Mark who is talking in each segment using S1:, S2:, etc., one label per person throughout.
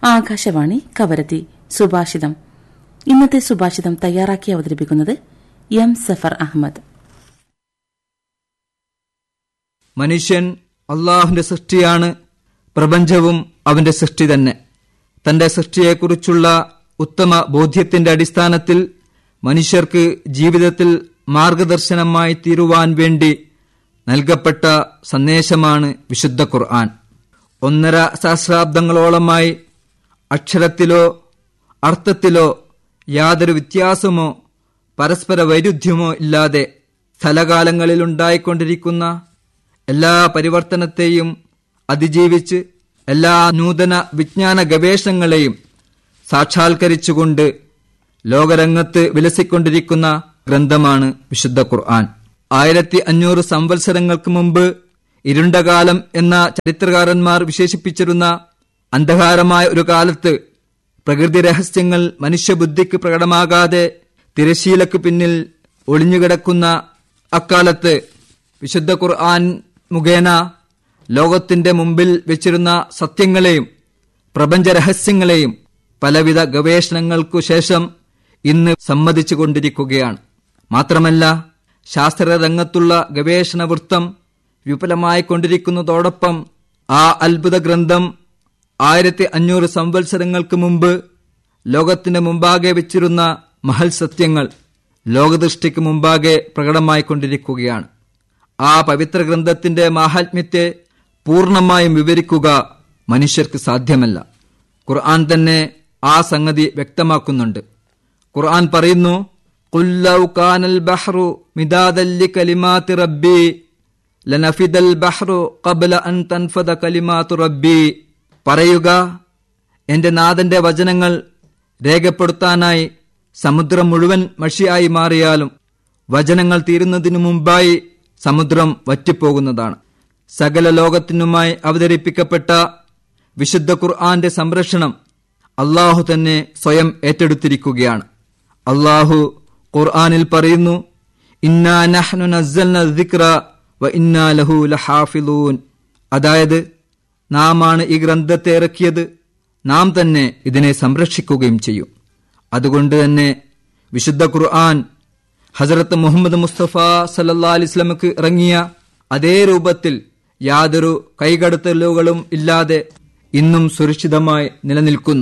S1: ആകാശവാണി കവരത്തി സുഭാഷിതം ഇന്നത്തെ സുഭാഷിതം തയ്യാറാക്കി അവതരിപ്പിക്കുന്നത് എം സഫർ അഹമ്മദ്
S2: മനുഷ്യൻ അള്ളാഹുവിന്റെ സൃഷ്ടിയാണ് പ്രപഞ്ചവും അവന്റെ സൃഷ്ടി തന്നെ തന്റെ സൃഷ്ടിയെക്കുറിച്ചുള്ള ഉത്തമ ബോധ്യത്തിന്റെ അടിസ്ഥാനത്തിൽ മനുഷ്യർക്ക് ജീവിതത്തിൽ മാർഗദർശനമായി തീരുവാൻ വേണ്ടി നൽകപ്പെട്ട സന്ദേശമാണ് വിശുദ്ധ ഖുർആൻ ഒന്നര സഹസ്രാബ്ദങ്ങളോളമായി അക്ഷരത്തിലോ അർത്ഥത്തിലോ യാതൊരു വ്യത്യാസമോ പരസ്പര വൈരുദ്ധ്യമോ ഇല്ലാതെ സ്ഥലകാലങ്ങളിലുണ്ടായിക്കൊണ്ടിരിക്കുന്ന എല്ലാ പരിവർത്തനത്തെയും അതിജീവിച്ച് എല്ലാ നൂതന വിജ്ഞാന ഗവേഷണങ്ങളെയും സാക്ഷാത്കരിച്ചുകൊണ്ട് ലോകരംഗത്ത് വിലസിക്കൊണ്ടിരിക്കുന്ന ഗ്രന്ഥമാണ് വിശുദ്ധ ഖുർആൻ ആയിരത്തി അഞ്ഞൂറ് സംവത്സരങ്ങൾക്ക് മുമ്പ് ഇരുണ്ടകാലം എന്ന ചരിത്രകാരന്മാർ വിശേഷിപ്പിച്ചിരുന്ന അന്ധകാരമായ ഒരു കാലത്ത് പ്രകൃതി രഹസ്യങ്ങൾ മനുഷ്യബുദ്ധിക്ക് പ്രകടമാകാതെ തിരശീലക്ക് പിന്നിൽ ഒളിഞ്ഞുകിടക്കുന്ന അക്കാലത്ത് വിശുദ്ധ ഖുർആൻ മുഖേന ലോകത്തിന്റെ മുമ്പിൽ വെച്ചിരുന്ന സത്യങ്ങളെയും പ്രപഞ്ച രഹസ്യങ്ങളെയും പലവിധ ഗവേഷണങ്ങൾക്കു ശേഷം ഇന്ന് സമ്മതിച്ചുകൊണ്ടിരിക്കുകയാണ് മാത്രമല്ല ശാസ്ത്രരംഗത്തുള്ള ഗവേഷണ വൃത്തം വിപുലമായി കൊണ്ടിരിക്കുന്നതോടൊപ്പം ആ അത്ഭുത ഗ്രന്ഥം ആയിരത്തി അഞ്ഞൂറ് സംവത്സരങ്ങൾക്ക് മുമ്പ് ലോകത്തിന്റെ മുമ്പാകെ വെച്ചിരുന്ന മഹൽ സത്യങ്ങൾ ലോകദൃഷ്ടിക്ക് മുമ്പാകെ പ്രകടമായിക്കൊണ്ടിരിക്കുകയാണ് ആ പവിത്ര ഗ്രന്ഥത്തിന്റെ മാഹാത്മ്യത്തെ പൂർണ്ണമായും വിവരിക്കുക മനുഷ്യർക്ക് സാധ്യമല്ല ഖുർആൻ തന്നെ ആ സംഗതി വ്യക്തമാക്കുന്നുണ്ട് ഖുർആൻ പറയുന്നു "ഖുല്ലൗ കാനൽ ബഹ്റു മിദാദൻ ലികലിമാതി റബ്ബി ലനഫിദൽ ബഹ്റു ഖബ്ല അൻ തൻഫദ കലിമാതു റബ്ബി പറയുക എന്റെ നാഥന്റെ വചനങ്ങൾ രേഖപ്പെടുത്താനായി സമുദ്രം മുഴുവൻ മഷിയായി മാറിയാലും വചനങ്ങൾ തീരുന്നതിനു മുമ്പായി സമുദ്രം വറ്റിപ്പോകുന്നതാണ് സകല ലോകത്തിനുമായി അവതരിപ്പിക്കപ്പെട്ട വിശുദ്ധ ഖുർആന്റെ സംരക്ഷണം അള്ളാഹു തന്നെ സ്വയം ഏറ്റെടുത്തിരിക്കുകയാണ് അള്ളാഹു ഖുർആനിൽ പറയുന്നു ഇന്നാ നഹ്നു നസ്സൽന ദിക്റ വ ഇന്നാ ലഹു ലഹാഫിലൂൻ അതായത് നാമാണ് ഈ ഗ്രന്ഥത്തെ ഇറക്കിയത് നാം തന്നെ ഇതിനെ സംരക്ഷിക്കുകയും ചെയ്യും അതുകൊണ്ട് തന്നെ വിശുദ്ധ ഖുർആൻ ഹസരത്ത് മുഹമ്മദ് മുസ്തഫ സല്ലാ അലിസ്ലമക്ക് ഇറങ്ങിയ അതേ രൂപത്തിൽ യാതൊരു കൈകടത്തലുകളും ഇല്ലാതെ ഇന്നും സുരക്ഷിതമായി നിലനിൽക്കുന്നു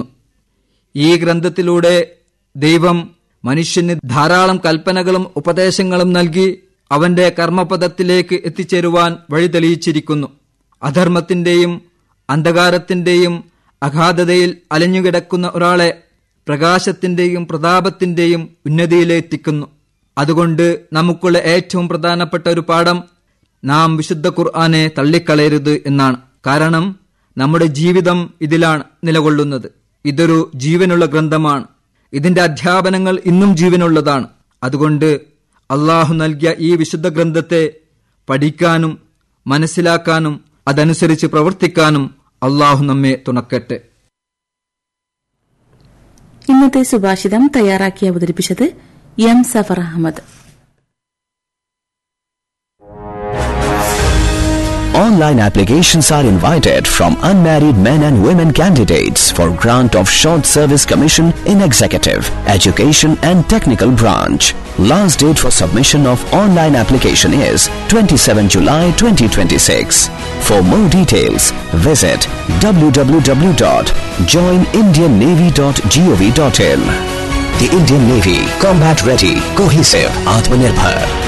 S2: ഈ ഗ്രന്ഥത്തിലൂടെ ദൈവം മനുഷ്യന് ധാരാളം കൽപ്പനകളും ഉപദേശങ്ങളും നൽകി അവന്റെ കർമ്മപദത്തിലേക്ക് എത്തിച്ചേരുവാൻ വഴി തെളിയിച്ചിരിക്കുന്നു അധർമ്മത്തിന്റെയും അന്ധകാരത്തിന്റെയും അഗാധതയിൽ അലഞ്ഞുകിടക്കുന്ന ഒരാളെ പ്രകാശത്തിന്റെയും പ്രതാപത്തിന്റെയും ഉന്നതിയിലെത്തിക്കുന്നു അതുകൊണ്ട് നമുക്കുള്ള ഏറ്റവും പ്രധാനപ്പെട്ട ഒരു പാഠം നാം വിശുദ്ധ ഖുർആനെ തള്ളിക്കളയരുത് എന്നാണ് കാരണം നമ്മുടെ ജീവിതം ഇതിലാണ് നിലകൊള്ളുന്നത് ഇതൊരു ജീവനുള്ള ഗ്രന്ഥമാണ് ഇതിന്റെ അധ്യാപനങ്ങൾ ഇന്നും ജീവനുള്ളതാണ് അതുകൊണ്ട് അള്ളാഹു നൽകിയ ഈ വിശുദ്ധ ഗ്രന്ഥത്തെ പഠിക്കാനും മനസ്സിലാക്കാനും അതനുസരിച്ച് പ്രവർത്തിക്കാനും അള്ളാഹു നമ്മെ തുണക്കട്ടെ
S1: ഇന്നത്തെ സുഭാഷിതം തയ്യാറാക്കി അവതരിപ്പിച്ചത് M Safar Ahammad
S3: Online applications are invited from unmarried men and women candidates for grant of short service commission in executive, education and technical branch. Last date for submission of online application is 27 July 2026. For more details, visit www.joinindiannavy.gov.in. The Indian Navy, combat ready, cohesive, Atmanirbhar.